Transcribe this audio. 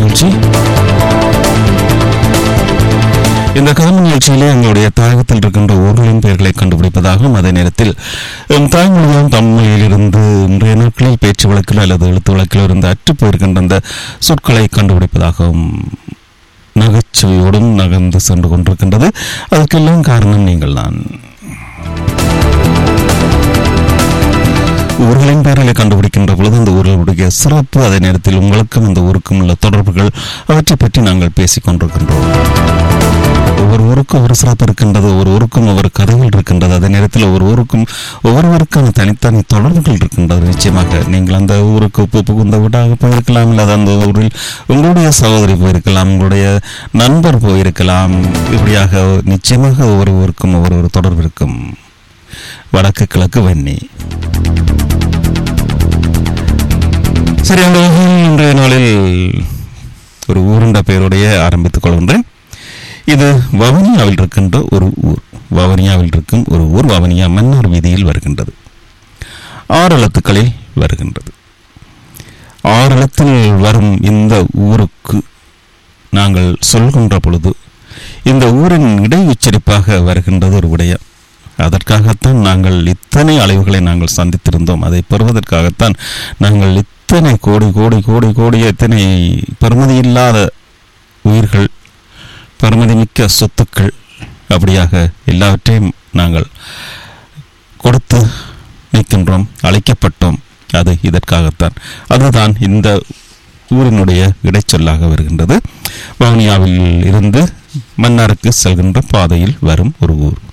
நிகழ்ச்சி இந்த கதவு நிகழ்ச்சியிலே எங்களுடைய தாயகத்தில் இருக்கின்ற ஊர்களின் பெயர்களை கண்டுபிடிப்பதாகவும் அதே நேரத்தில் எம் தாய்மொழியாம் தமிழில் இருந்து இன்றைய நாட்களில் பேச்சு வழக்கில் அல்லது எழுத்து வழக்கில் இருந்து அற்று போயிருக்கின்ற அந்த சொற்களை கண்டுபிடிப்பதாகவும் நகைச்சுவையோடும் நகர்ந்து சென்று கொண்டிருக்கின்றது அதற்கெல்லாம் காரணம் நீங்கள் தான் ஊர்களின் பெயர்களை கண்டுபிடிக்கின்ற பொழுது அந்த ஊர்களுடைய சிறப்பு அதே நேரத்தில் உங்களுக்கும் இந்த ஊருக்கும் உள்ள தொடர்புகள் அவற்றை பற்றி நாங்கள் பேசிக் கொண்டிருக்கின்றோம் ஒவ்வொரு ஊருக்கும் ஒரு சிறப்பு இருக்கின்றது ஒவ்வொரு ஊருக்கும் ஒவ்வொரு கதைகள் இருக்கின்றது அதே நேரத்தில் ஒவ்வொரு ஊருக்கும் ஒவ்வொருவருக்கான தனித்தனி தொடர்புகள் இருக்கின்றது நிச்சயமாக நீங்கள் அந்த ஊருக்கு உப்பு புகுந்த வீடாக போயிருக்கலாம் இல்லை அந்த ஊரில் உங்களுடைய சகோதரி போயிருக்கலாம் உங்களுடைய நண்பர் போயிருக்கலாம் இப்படியாக நிச்சயமாக ஒவ்வொரு ஊருக்கும் ஒவ்வொரு ஒரு தொடர்பு இருக்கும் வடக்கு கிழக்கு வன்னி சரி அந்த வகையில் இன்றைய நாளில் ஒரு ஊருண்ட பெயருடைய ஆரம்பித்துக் கொள்கின்றேன் இது வவனியாவில் இருக்கின்ற ஒரு ஊர் வவனியாவில் இருக்கும் ஒரு ஊர் வவனியா மன்னார் வீதியில் வருகின்றது ஆறு எழுத்துக்களில் வருகின்றது ஆறு எழுத்தில் வரும் இந்த ஊருக்கு நாங்கள் சொல்கின்ற பொழுது இந்த ஊரின் இடை உச்சரிப்பாக வருகின்றது ஒரு விடயம் அதற்காகத்தான் நாங்கள் இத்தனை அலைவுகளை நாங்கள் சந்தித்திருந்தோம் அதை பெறுவதற்காகத்தான் நாங்கள் இத்தனை கோடி கோடி கோடி கோடி எத்தனை பெருமதி இல்லாத உயிர்கள் பெருமதிமிக்க சொத்துக்கள் அப்படியாக எல்லாவற்றையும் நாங்கள் கொடுத்து நிற்கின்றோம் அழைக்கப்பட்டோம் அது இதற்காகத்தான் அதுதான் இந்த ஊரினுடைய இடைச்சொல்லாக வருகின்றது வவுனியாவில் இருந்து மன்னாருக்கு செல்கின்ற பாதையில் வரும் ஒரு ஊர்